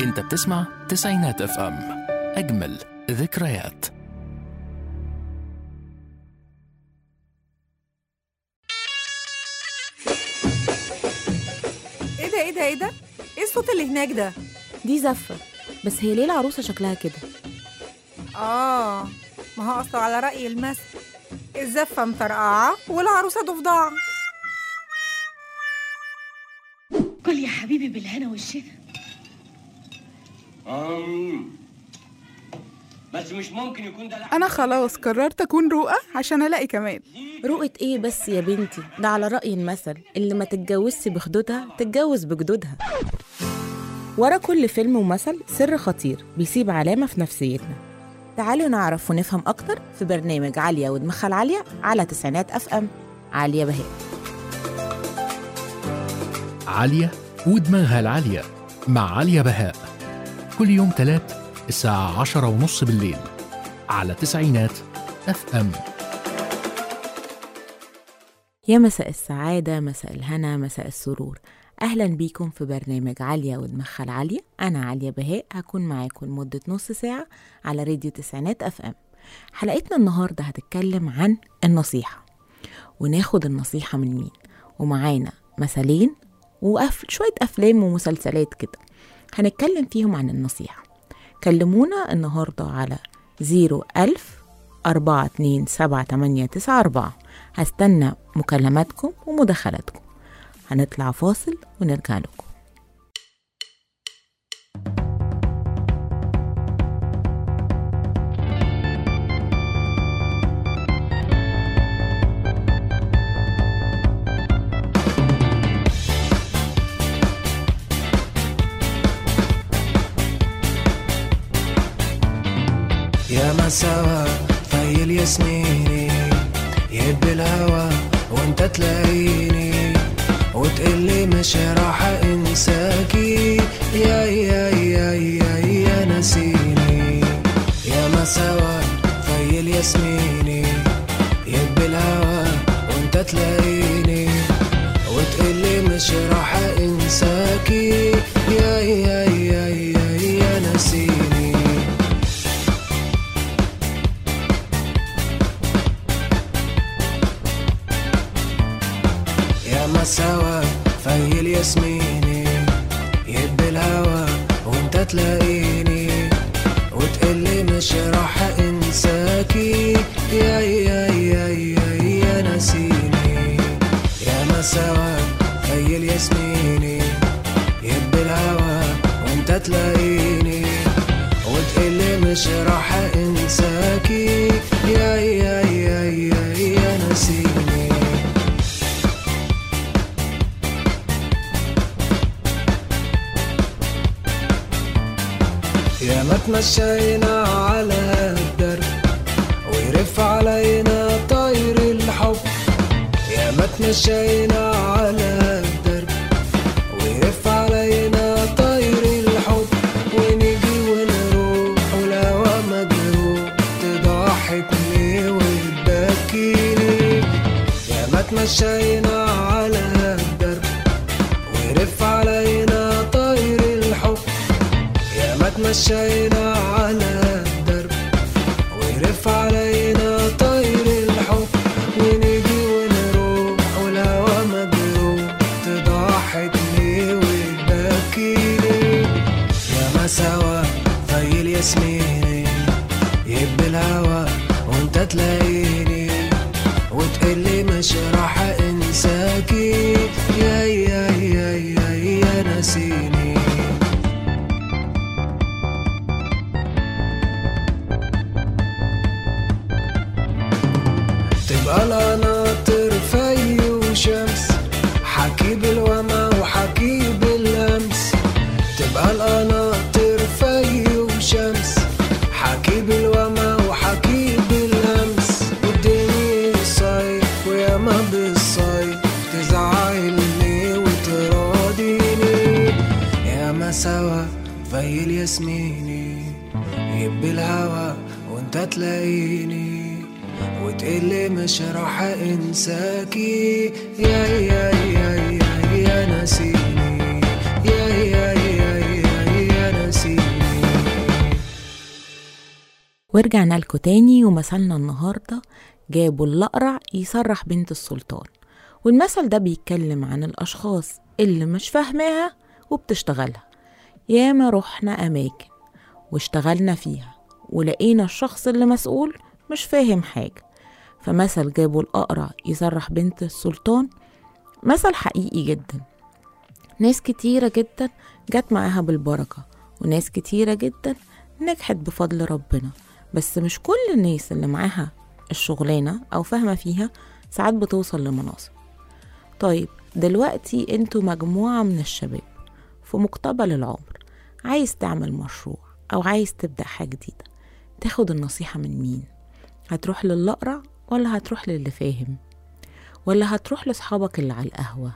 انت بتسمع تسعينات اف ام اجمل ذكريات ايه ده ايه ده ايه ده ايه الصوت اللي هناك ده دي زفة بس هي ليه العروسة شكلها كده اه ما هو اصله على رأي المثل الزفة مطرقعة والعروسة ضفدعة كل يا حبيبي بالهنا والشفا أم. بس مش ممكن يكون ده لحم أنا خلاص قررت أكون رؤى عشان ألاقي كمال رؤية ايه بس يا بنتي ده على رأي المثل اللي ما تتجوزش بخدودها تتجوز بجدودها ورا كل فيلم ومثل سر خطير بيسيب علامة في نفسيتنا تعالوا نعرف ونفهم أكتر في برنامج عالية ودماغها العالية على تسعينات أف أم عالية بهاء عالية ودماغها العالية مع عالية بهاء كل يوم تلات الساعة عشرة ونص بالليل على تسعينات اف ام يا مساء السعادة مساء الهنا مساء السرور أهلا بيكم في برنامج عالية ودماغها العالية أنا عالية بهاء هكون معاكم لمدة نص ساعة على راديو تسعينات أف أم حلقتنا النهاردة هتتكلم عن النصيحة وناخد النصيحة من مين ومعانا مثلين وأف... شوية أفلام ومسلسلات كده هنتكلم فيهم عن النصيحة كلمونا النهاردة على زيرو ألف أربعة اتنين سبعة تمانية تسعة أربعة هستنى مكالماتكم ومداخلاتكم هنطلع فاصل ونرجع لكم يا مساوى في الياسميني يهب الهوى وانت تلاقيني وتقلي مش راح انساكي يا يا يا يا يا نسيني يا مساوى في الياسميني يهب الهوى وانت تلاقيني وتقلي مش راح انساكي يا يا يا يا يا نسيني يا مساوى في الياسميني يهب الهوى وانت تلاقيني وتقلي مش راح انساكي يا يا يا يا يا نسيني يا مساوى في الياسميني يهب الهوى وانت تلاقيني وتقلي مش راح انساكي يا يا يا يا يا نسيني يا ما تمشينا على الدرب ويرف علينا طير الحب يا ما تمشينا على الدرب ويرف علينا طير الحب ونيجي ونروح والهوا مجروح تضحكني وتبكيني يا ما تمشينا على الدرب ويرف علينا طير الحب يا ما تمشينا على الدرب ويرف علينا طير الحب ونيجي ونروح والهوا مجروح تضحكني وتبكيني يا ما سوا في الياسميني يهب الهوا وانت تلاقيني وتقلي مش راح انساكي يا يا يا يا يا نسيني تبقى القناطر في وشمس حكي بالوما وحكي بالامس تبقى القناطر في وشمس حكي بالوما وحكي بالامس والدنيا صيف ويا ما بالصيف تزعلني وتراضيني يا ما سوا في الياسميني يب الهوا وانت تلاقيني وتقلي مش راح انساكي يا يا يا يا يا نسيني يا يا يا يا يا نسيني ورجعنا لكم تاني ومثلنا النهاردة جابوا الأقرع يسرح بنت السلطان والمثل ده بيتكلم عن الأشخاص اللي مش فاهماها وبتشتغلها ياما رحنا أماكن واشتغلنا فيها ولقينا الشخص اللي مسؤول مش فاهم حاجة فمثل جابوا الأقرع يسرح بنت السلطان مثل حقيقي جدا ناس كتيرة جدا جت معاها بالبركة وناس كتيرة جدا نجحت بفضل ربنا بس مش كل الناس اللي معاها الشغلانة أو فاهمة فيها ساعات بتوصل لمناصب طيب دلوقتي انتوا مجموعة من الشباب في مقتبل العمر عايز تعمل مشروع أو عايز تبدأ حاجة جديدة تاخد النصيحة من مين هتروح للأقرع ولا هتروح للي فاهم ولا هتروح لأصحابك اللي على القهوة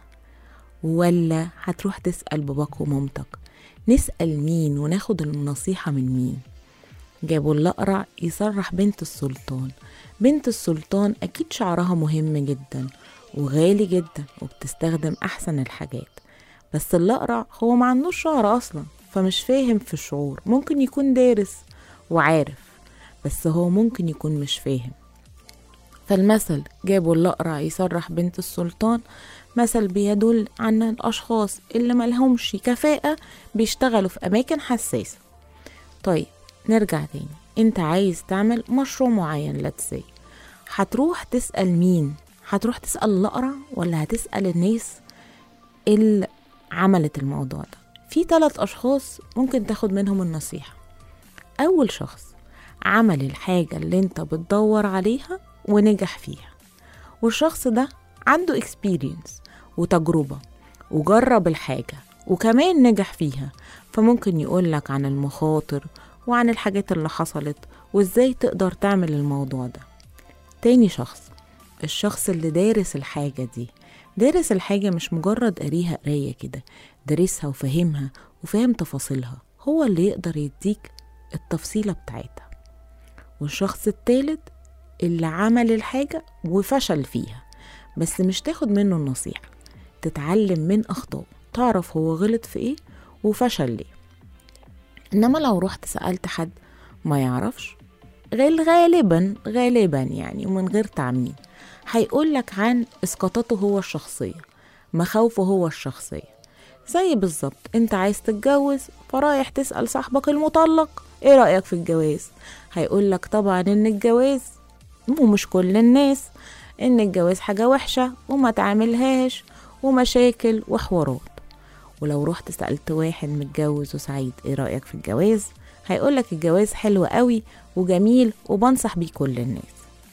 ولا هتروح تسأل باباك ومامتك نسأل مين وناخد النصيحة من مين جابوا الأقرع يسرح بنت السلطان بنت السلطان أكيد شعرها مهم جدا وغالي جدا وبتستخدم أحسن الحاجات بس الأقرع هو ما عندوش شعر أصلا فمش فاهم في الشعور ممكن يكون دارس وعارف بس هو ممكن يكون مش فاهم فالمثل جابوا الأقرع يسرح بنت السلطان مثل بيدل عن الأشخاص اللي ملهمش كفاءة بيشتغلوا في أماكن حساسة طيب نرجع تاني انت عايز تعمل مشروع معين let's say هتروح تسأل مين هتروح تسأل الأقرع ولا هتسأل الناس اللي عملت الموضوع ده في ثلاث أشخاص ممكن تاخد منهم النصيحة أول شخص عمل الحاجة اللي انت بتدور عليها ونجح فيها والشخص ده عنده experience وتجربة وجرب الحاجة وكمان نجح فيها فممكن يقولك عن المخاطر وعن الحاجات اللي حصلت وازاي تقدر تعمل الموضوع ده تاني شخص الشخص اللي دارس الحاجة دي دارس الحاجة مش مجرد قريها قراية كده دارسها وفهمها وفاهم تفاصيلها هو اللي يقدر يديك التفصيلة بتاعتها والشخص التالت اللي عمل الحاجة وفشل فيها بس مش تاخد منه النصيحة تتعلم من أخطائه تعرف هو غلط في إيه وفشل ليه إنما لو رحت سألت حد ما يعرفش غير غالبا غالبا يعني ومن غير تعميم هيقولك عن اسقاطاته هو الشخصية مخاوفه هو الشخصية زي بالظبط انت عايز تتجوز فرايح تسأل صاحبك المطلق ايه رأيك في الجواز هيقولك طبعا ان الجواز ومش كل الناس ان الجواز حاجة وحشة وما تعملهاش ومشاكل وحوارات ولو رحت سألت واحد متجوز وسعيد ايه رأيك في الجواز هيقولك الجواز حلو قوي وجميل وبنصح بيه كل الناس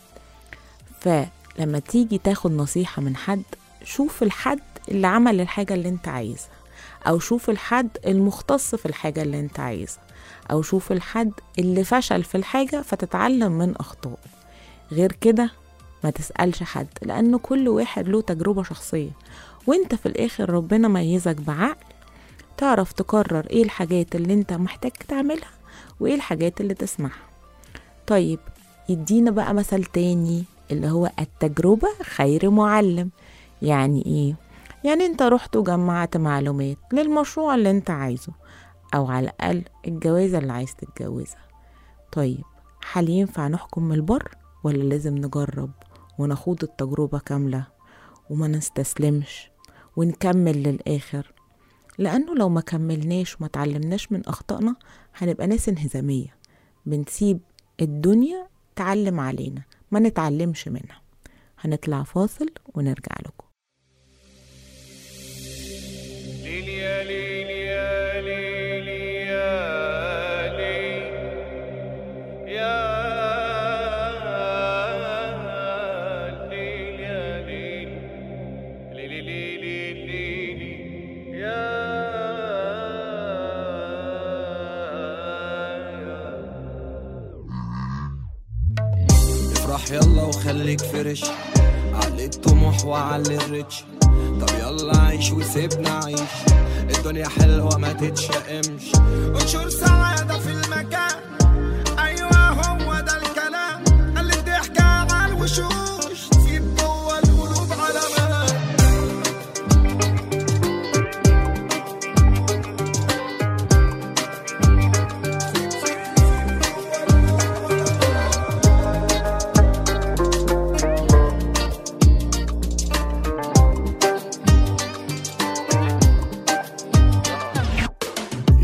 فلما تيجي تاخد نصيحة من حد شوف الحد اللي عمل الحاجة اللي انت عايزها او شوف الحد المختص في الحاجة اللي انت عايزها او شوف الحد اللي فشل في الحاجة فتتعلم من اخطائه غير كده ما تسألش حد لأن كل واحد له تجربة شخصية وانت في الآخر ربنا ميزك بعقل تعرف تقرر ايه الحاجات اللي انت محتاج تعملها وايه الحاجات اللي تسمعها طيب يدينا بقى مثل تاني اللي هو التجربة خير معلم يعني ايه؟ يعني انت رحت وجمعت معلومات للمشروع اللي انت عايزه او على الاقل الجوازة اللي عايز تتجوزها طيب هل ينفع نحكم من البر ولا لازم نجرب ونخوض التجربة كاملة وما نستسلمش ونكمل للآخر لأنه لو ما كملناش وما تعلمناش من أخطائنا هنبقى ناس انهزامية بنسيب الدنيا تعلم علينا ما نتعلمش منها هنطلع فاصل ونرجع لكم ليل يا ليل يا ليل يا ليل يا ليل يا ليل ليل ليل ليل يا افرح يلا وخليك فرش علي الطموح وعلي الريتش طب يلا عيش وسيبنا عيش الدنيا حلوة ما تتشائمش انشر سعادة في المكان ايوه هو ده الكلام اللي الضحكة على الوشوش تسيب جوه القلوب علامات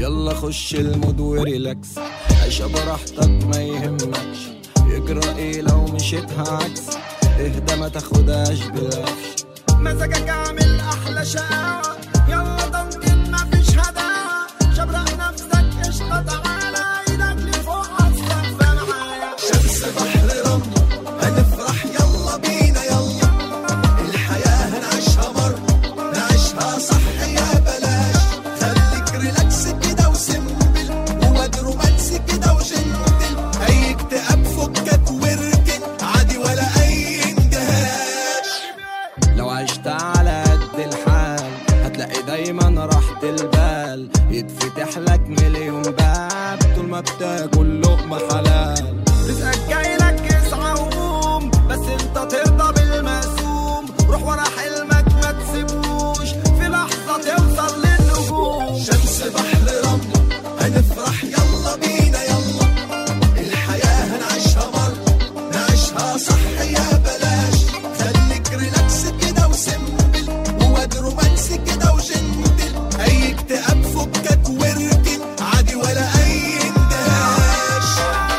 يلا خش المود وريلاكس عيش براحتك ما يهمكش يجرى ايه لو مشيتها عكس اهدى ما تاخدهاش بالقفش مزاجك عامل احلى شقاوة يلا ضمجت مفيش هداوة شبرق نفسك قشطة تعالى ايدك لفوق هتصفى معايا شمس بحر رمل هنفرح يلا بينا يلا الحياة هنعيشها مرة نعيشها صح يا بلاش خليك ريلاكس كده وسمبل وواد رومانسي كده وجنتل اي اكتئاب فكك واركن عادي ولا اي اندهاش لو عشت على قد الحال هتلاقي دايما راحة البال يتفتح لك مليون باب طول ما بتاكل لقمة حلال رزقك جاي لك اسعى وقوم بس انت ترضى بالمقسوم روح ورا حلمك ما تسيبوش في لحظة توصل للنجوم شمس بحر رمل هنفرح يلا بينا يلا الحياة هنعيشها مرة نعيشها صح يا بلاش خليك ريلاكس كده وسمبل وواد رومانسي كده وجنتل اي اكتئاب فكك واركن عادي ولا اي اندهاش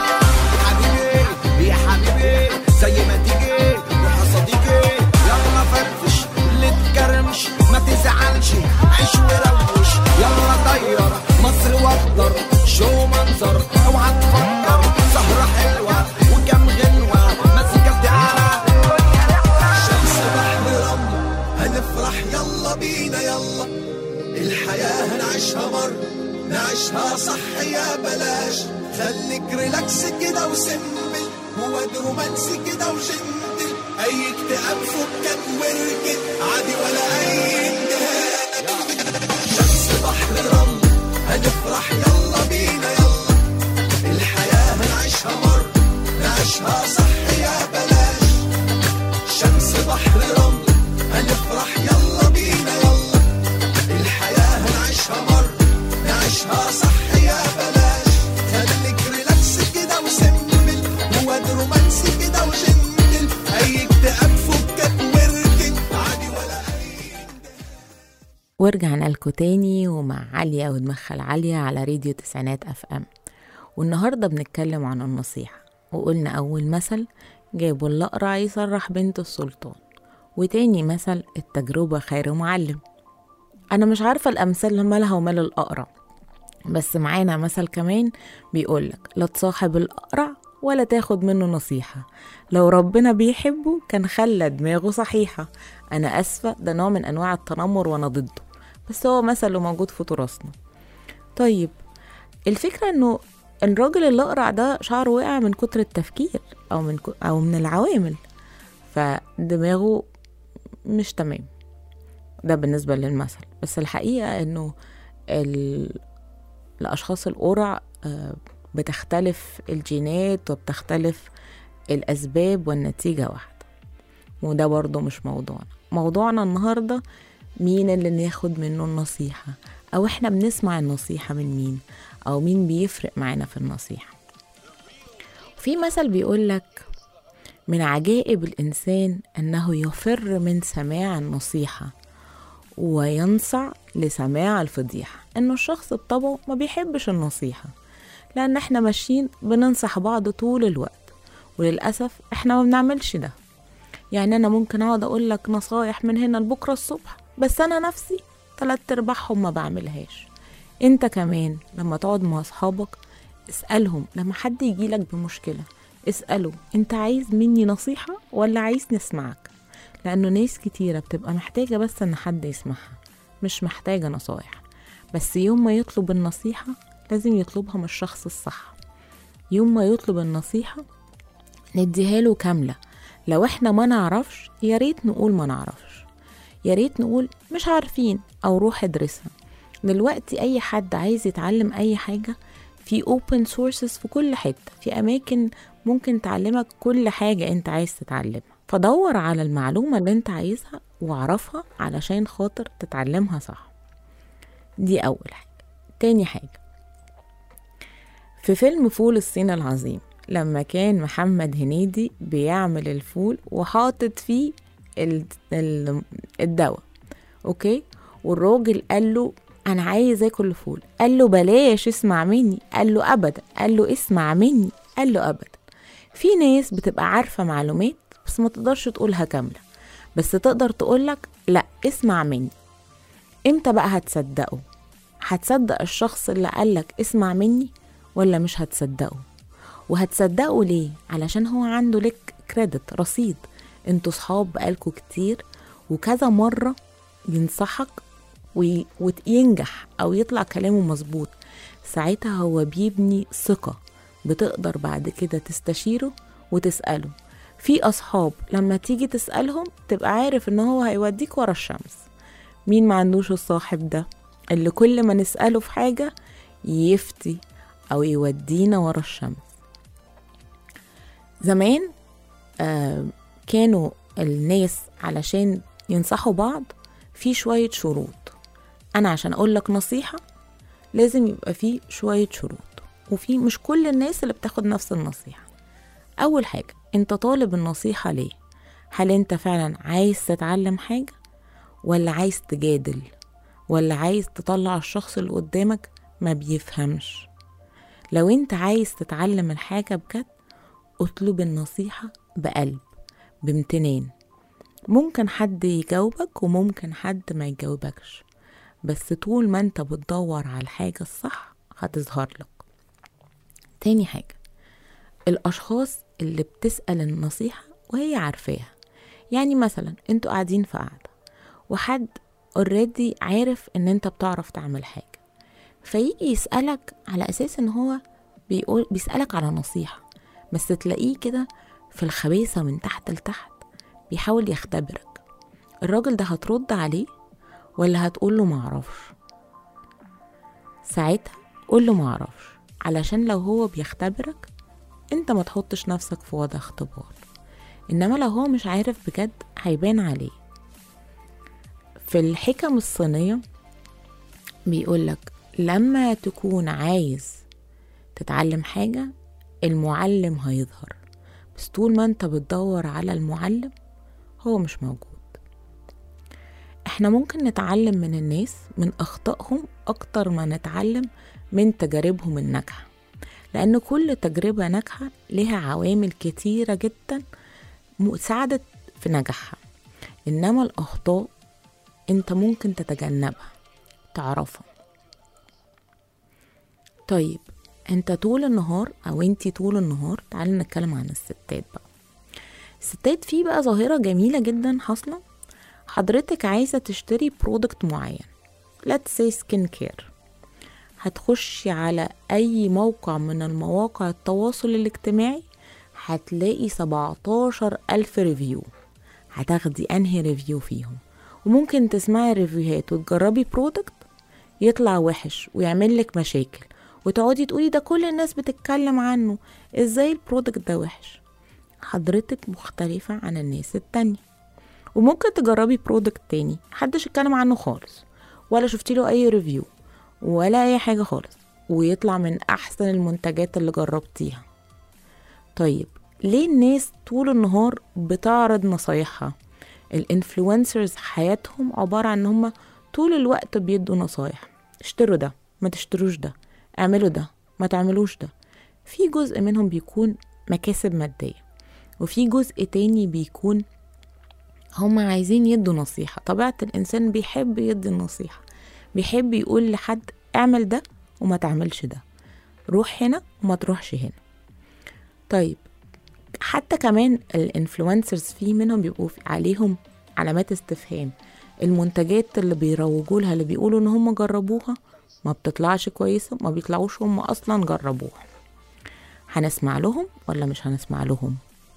حبيبي يا حبيبي زي ما تيجي روح يا صديقي يلا فرفش اللي تكرمش ما تزعلش عيش وروش يلا طير مصر وقدر شو منظر اوعى تفكر سهرة حلوة وكم غنوة مزيكا تعالى شمس بحر رمل هنفرح يلا بينا يلا الحياة هنعيشها مرة نعيشها صح يا بلاش خليك ريلاكس كده وسمبل وواد رومانسي كده وجنتل اي اكتئاب فكك واركن عادي ولا اي اندهاك شمس بحر رمل هنفرح يلا بينا يلا الحياة هنعيشها مرة نعيشها صح يا بلاش شمس بحر رمل هنفرح يلا بينا يلا الحياة هنعيشها مرة نعيشها صح يا بلاش خليك ريلاكس كده وسمبل وواد رومانسي كده وجنتل اي اكتئاب فكك واركن عادي ولا اي ورجعنا لكم تاني ومع عليا ودمخل عليا على راديو تسعينات اف ام والنهارده بنتكلم عن النصيحة وقلنا أول مثل جابوا الأقرع يصرح بنت السلطان وتاني مثل التجربة خير معلم أنا مش عارفة الأمثال مالها ومال الأقرع بس معانا مثل كمان بيقولك لا تصاحب الأقرع ولا تاخد منه نصيحة لو ربنا بيحبه كان خلى دماغه صحيحة أنا أسفة ده نوع من أنواع التنمر وأنا ضده بس هو مثل موجود في تراثنا طيب الفكرة إنه الراجل الأقرع ده شعره وقع من كتر التفكير أو من ك... أو من العوامل فدماغه مش تمام ده بالنسبة للمثل بس الحقيقة إنه ال... الأشخاص القرع آه، بتختلف الجينات وبتختلف الأسباب والنتيجة واحدة وده برضه مش موضوعنا موضوعنا النهاردة مين اللي ناخد منه النصيحة أو إحنا بنسمع النصيحة من مين أو مين بيفرق معانا في النصيحة في مثل بيقولك من عجائب الإنسان أنه يفر من سماع النصيحة وينصع لسماع الفضيحة إنه الشخص بطبعه ما بيحبش النصيحة لأن إحنا ماشيين بننصح بعض طول الوقت وللأسف إحنا ما بنعملش ده يعني أنا ممكن أقعد أقول لك نصايح من هنا لبكرة الصبح بس أنا نفسي تلات أرباعهم ما بعملهاش أنت كمان لما تقعد مع أصحابك اسألهم لما حد يجيلك بمشكلة اسأله أنت عايز مني نصيحة ولا عايز نسمعك لأنه ناس كتيرة بتبقى محتاجة بس إن حد يسمعها مش محتاجة نصايح بس يوم ما يطلب النصيحة لازم يطلبها من الشخص الصح يوم ما يطلب النصيحة نديها له كاملة لو احنا ما نعرفش يا ريت نقول ما نعرفش يا ريت نقول مش عارفين او روح ادرسها دلوقتي اي حد عايز يتعلم اي حاجة في open sources في كل حتة في اماكن ممكن تعلمك كل حاجة انت عايز تتعلمها فدور على المعلومة اللي انت عايزها واعرفها علشان خاطر تتعلمها صح دي اول حاجة تاني حاجة في فيلم فول الصين العظيم لما كان محمد هنيدي بيعمل الفول وحاطط فيه ال- ال- الدواء اوكي والراجل قال له انا عايز اكل فول قال له بلاش اسمع مني قال له ابدا قال له اسمع مني قال له ابدا في ناس بتبقى عارفه معلومات بس ما تقدرش تقولها كامله بس تقدر تقولك لا اسمع مني امتى بقى هتصدقه هتصدق الشخص اللي قالك اسمع مني ولا مش هتصدقه وهتصدقه ليه علشان هو عنده لك كريدت رصيد انتوا صحاب بقالكوا كتير وكذا مرة ينصحك وي- وينجح او يطلع كلامه مظبوط ساعتها هو بيبني ثقة بتقدر بعد كده تستشيره وتسأله في أصحاب لما تيجي تسألهم تبقى عارف إن هو هيوديك ورا الشمس مين ما عندوش الصاحب ده اللي كل ما نسأله في حاجة يفتي أو يودينا ورا الشمس زمان آه كانوا الناس علشان ينصحوا بعض في شوية شروط أنا عشان أقول لك نصيحة لازم يبقى في شوية شروط وفي مش كل الناس اللي بتاخد نفس النصيحة أول حاجة أنت طالب النصيحة ليه؟ هل أنت فعلا عايز تتعلم حاجة ولا عايز تجادل ولا عايز تطلع الشخص اللي قدامك ما بيفهمش لو أنت عايز تتعلم الحاجة بجد اطلب النصيحة بقلب بامتنان ممكن حد يجاوبك وممكن حد ما يجاوبكش بس طول ما انت بتدور على الحاجة الصح هتظهر لك تاني حاجة الأشخاص اللي بتسأل النصيحة وهي عارفاها يعني مثلا انتوا قاعدين في قعدة وحد اوريدي عارف ان انت بتعرف تعمل حاجة فيجي يسألك على أساس ان هو بيقول بيسألك على نصيحة بس تلاقيه كده في الخبيثة من تحت لتحت بيحاول يختبرك الراجل ده هترد عليه ولا هتقول له معرفش ساعتها قول له معرفش علشان لو هو بيختبرك انت ما تحطش نفسك في وضع اختبار انما لو هو مش عارف بجد هيبان عليه في الحكم الصينية بيقولك لما تكون عايز تتعلم حاجة المعلم هيظهر بس طول ما انت بتدور على المعلم هو مش موجود احنا ممكن نتعلم من الناس من اخطائهم اكتر ما نتعلم من تجاربهم الناجحة لان كل تجربة ناجحة لها عوامل كتيرة جدا ساعدت في نجاحها انما الاخطاء انت ممكن تتجنبها تعرفها طيب انت طول النهار او انتي طول النهار تعالي نتكلم عن الستات بقى الستات في بقى ظاهرة جميلة جدا حاصلة حضرتك عايزة تشتري برودكت معين let's say skin care هتخشي على أي موقع من المواقع التواصل الاجتماعي هتلاقي 17 ألف ريفيو هتاخدي أنهي ريفيو فيهم وممكن تسمعي ريفيوهات وتجربي برودكت يطلع وحش ويعمل لك مشاكل وتقعدي تقولي ده كل الناس بتتكلم عنه ازاي البرودكت ده وحش حضرتك مختلفة عن الناس التانية وممكن تجربي برودكت تاني محدش اتكلم عنه خالص ولا شفتي له اي ريفيو ولا اي حاجة خالص ويطلع من احسن المنتجات اللي جربتيها طيب ليه الناس طول النهار بتعرض نصايحها الانفلونسرز حياتهم عبارة عن ان هم طول الوقت بيدوا نصايح اشتروا ده ما تشتروش ده اعملوا ده ما تعملوش ده في جزء منهم بيكون مكاسب مادية وفي جزء تاني بيكون هم عايزين يدوا نصيحة طبيعة الإنسان بيحب يدي النصيحة بيحب يقول لحد اعمل ده وما تعملش ده روح هنا وما تروحش هنا طيب حتى كمان الانفلونسرز في منهم بيبقوا في عليهم علامات استفهام المنتجات اللي بيروجوا لها اللي بيقولوا ان هم جربوها ما بتطلعش كويسة ما بيطلعوش هم اصلا جربوها هنسمع لهم ولا مش هنسمع لهم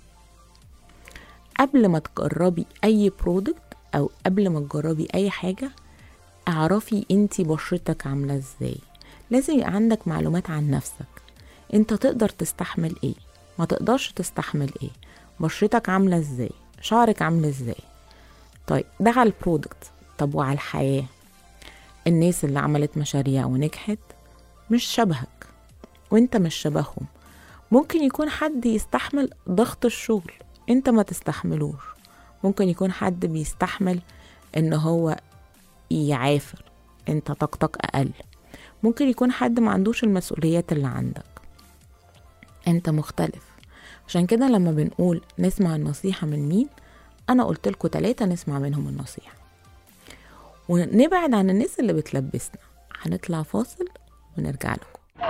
قبل ما تجربي اي برودكت او قبل ما تجربي اي حاجة اعرفي انتي بشرتك عاملة ازاي لازم يبقى عندك معلومات عن نفسك انت تقدر تستحمل ايه ما تقدرش تستحمل ايه بشرتك عاملة ازاي شعرك عامل ازاي طيب ده على البرودكت طب وعلى الحياة الناس اللي عملت مشاريع ونجحت مش شبهك وانت مش شبههم ممكن يكون حد يستحمل ضغط الشغل انت ما تستحملوش ممكن يكون حد بيستحمل ان هو يعافر انت طاقتك اقل ممكن يكون حد ما عندوش المسؤوليات اللي عندك انت مختلف عشان كده لما بنقول نسمع النصيحة من مين انا قلت لكم تلاتة نسمع منهم النصيحة ونبعد عن الناس اللي بتلبسنا هنطلع فاصل ونرجع لكم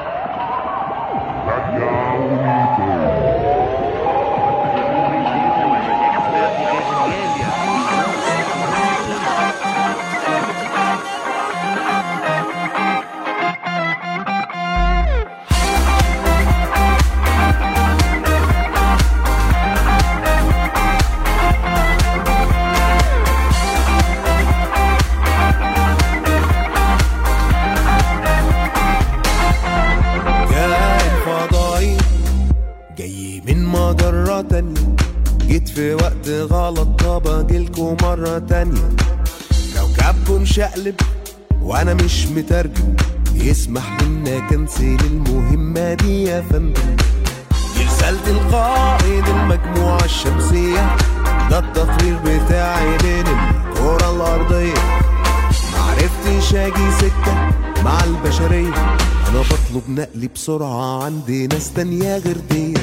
جاي فضائي جاي من مجرة تانية جيت في وقت غلط طب اجيلكوا مرة تانية كوكبكم شقلب وانا مش مترجم يسمح لنا كنسل المهمة دي يا فندم دي رسالة القائد المجموعة الشمسية ده التقرير بتاعي بين الكرة الأرضية معرفتش اجي سكة مع البشرية انا بطلب نقلي بسرعة عندي ناس تانية غير دي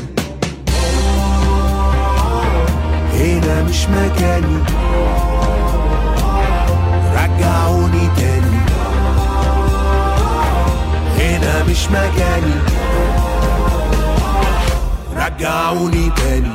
هنا مش مكاني رجعوني تاني هنا مش مكاني رجعوني تاني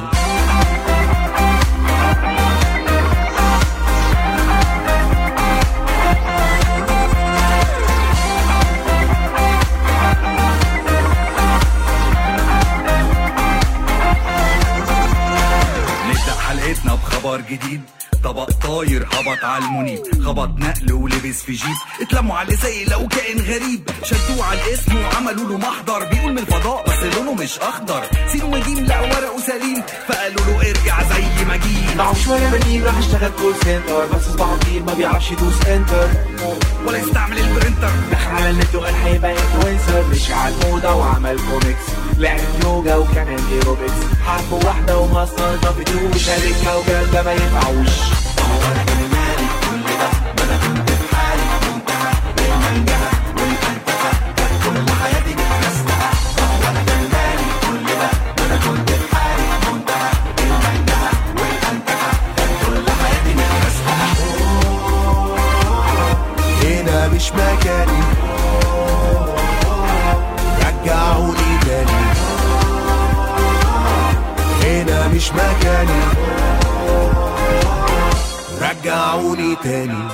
نبدأ حلقتنا بخبر جديد طبق طاير هبط على المنيب خبط نقل ولبس في جيب اتلموا على زي لو كائن غريب شدوه على الاسم وعملوا له محضر بيقول من الفضاء بس لونه مش اخضر سين وجيم لا ورقه سليم فقالوا له ارجع زي ما جيت معه شوية بديل راح اشتغل كول سنتر بس صباحه طويل ما بيعرفش يدوس انتر ولا يستعمل البرنتر دخل على النت وقال هيبقى انفلونسر مشي على الموضة وعمل كوميكس لعب يوجا وكمان ايروبكس حرب واحدة وما استلطفتوش قال الكوكب ده ما ينفعوش هنا مش مكاني رجعوني تاني هنا مش مكاني رجعوني تاني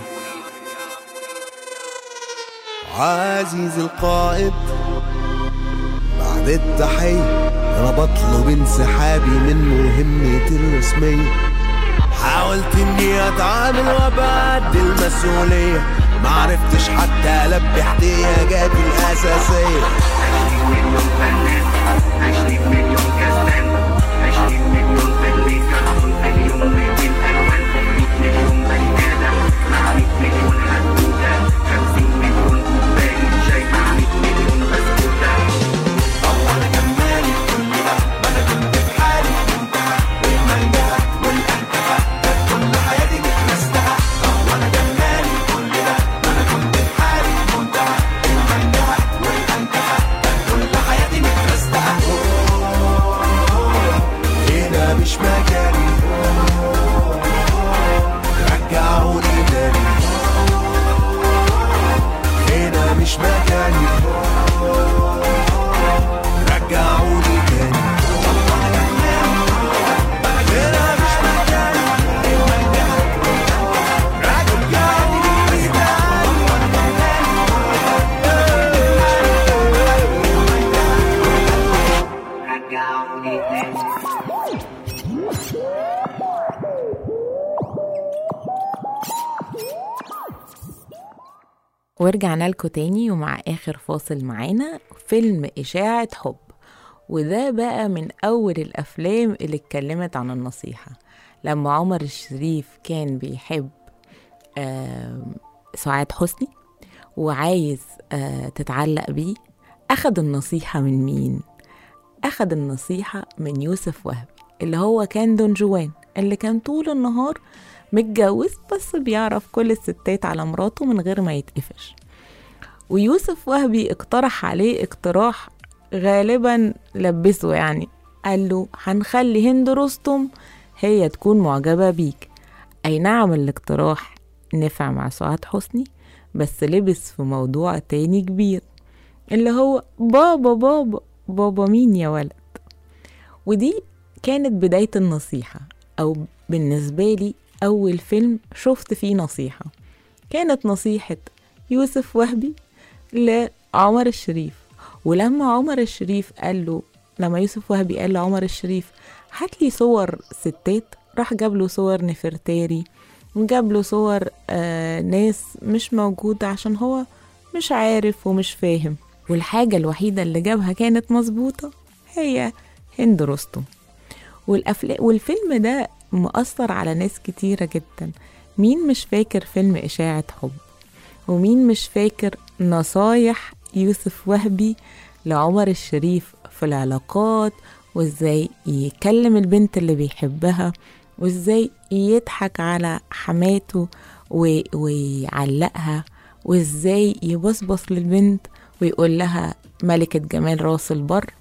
عزيز القائد بعد التحية أنا بطلب انسحابي من مهمتي الرسمية حاولت اني اتعامل وابعد المسؤولية معرفتش حتى البي احتياجاتي الاساسية هنا مش مكاني رجعوني تاني هنا مش مكاني رجعوني تاني هنا مش مكاني رجعوني ورجعنا لكم تاني ومع آخر فاصل معانا فيلم إشاعة حب وده بقى من أول الأفلام اللي اتكلمت عن النصيحة لما عمر الشريف كان بيحب آم، سعاد حسني وعايز آه، تتعلق بيه أخد النصيحة من مين؟ أخد النصيحة من يوسف وهبي اللي هو كان دون جوان اللي كان طول النهار متجوز بس بيعرف كل الستات على مراته من غير ما يتقفش ويوسف وهبي اقترح عليه اقتراح غالبا لبسه يعني قال له هنخلي هند رستم هي تكون معجبة بيك أي نعم الاقتراح نفع مع سعاد حسني بس لبس في موضوع تاني كبير اللي هو بابا بابا بابا مين يا ولد ودي كانت بداية النصيحة أو بالنسبة لي أول فيلم شفت فيه نصيحة كانت نصيحة يوسف وهبي لعمر الشريف ولما عمر الشريف قال له لما يوسف وهبي قال لعمر الشريف هات لي صور ستات راح جاب له صور نفرتاري وجاب له صور آه ناس مش موجودة عشان هو مش عارف ومش فاهم والحاجة الوحيدة اللي جابها كانت مظبوطة هي هند رستم والأفلا... والفيلم ده مؤثر على ناس كتيرة جدا مين مش فاكر فيلم إشاعة حب ومين مش فاكر نصايح يوسف وهبي لعمر الشريف في العلاقات وازاي يكلم البنت اللي بيحبها وازاي يضحك على حماته و... ويعلقها وازاي يبصبص للبنت ويقول لها ملكة جمال راس البر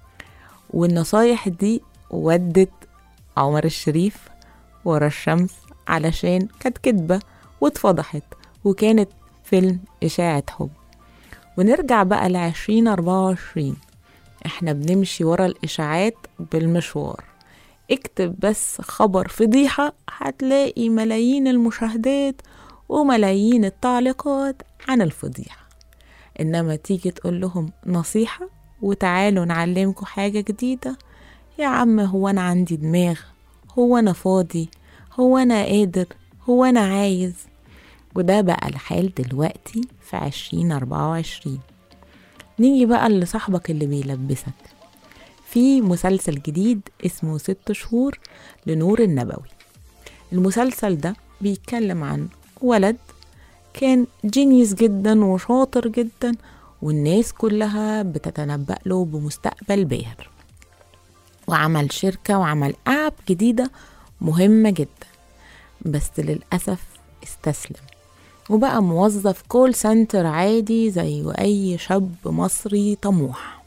والنصايح دي ودت عمر الشريف ورا الشمس علشان كانت كدبة واتفضحت وكانت فيلم إشاعة حب ونرجع بقى لعشرين أربعة وعشرين احنا بنمشي ورا الإشاعات بالمشوار اكتب بس خبر فضيحة هتلاقي ملايين المشاهدات وملايين التعليقات عن الفضيحة إنما تيجي تقول لهم نصيحة وتعالوا نعلمكم حاجة جديدة يا عم هو أنا عندي دماغ هو أنا فاضي هو أنا قادر هو أنا عايز وده بقى الحال دلوقتي في عشرين أربعة وعشرين نيجي بقى لصاحبك اللي بيلبسك في مسلسل جديد اسمه ست شهور لنور النبوي المسلسل ده بيتكلم عن ولد كان جينيس جدا وشاطر جدا والناس كلها بتتنبأ له بمستقبل باهر وعمل شركة وعمل أب جديدة مهمة جدا بس للأسف استسلم وبقى موظف كول سنتر عادي زي أي شاب مصري طموح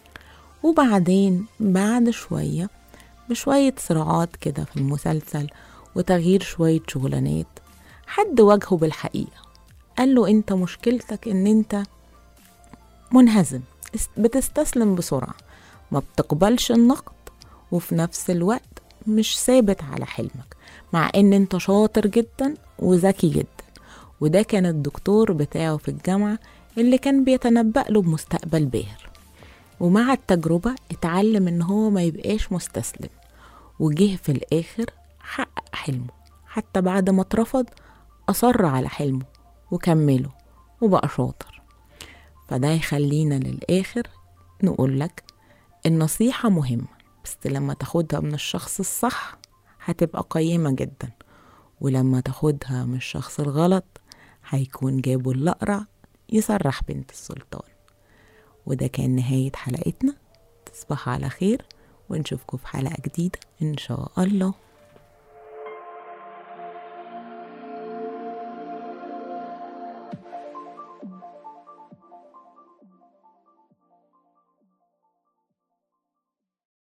وبعدين بعد شوية بشوية صراعات كده في المسلسل وتغيير شوية شغلانات حد واجهه بالحقيقة قال له انت مشكلتك ان انت منهزم بتستسلم بسرعة ما بتقبلش النقد وفي نفس الوقت مش ثابت على حلمك مع ان انت شاطر جدا وذكي جدا وده كان الدكتور بتاعه في الجامعة اللي كان بيتنبأ له بمستقبل باهر ومع التجربة اتعلم ان هو ما يبقاش مستسلم وجه في الاخر حقق حلمه حتى بعد ما اترفض أصر على حلمه وكمله وبقى شاطر فده يخلينا للآخر نقول لك النصيحة مهمة بس لما تاخدها من الشخص الصح هتبقى قيمة جدا ولما تاخدها من الشخص الغلط هيكون جابوا الأقرع يسرح بنت السلطان وده كان نهاية حلقتنا تصبحوا على خير ونشوفكم في حلقة جديدة إن شاء الله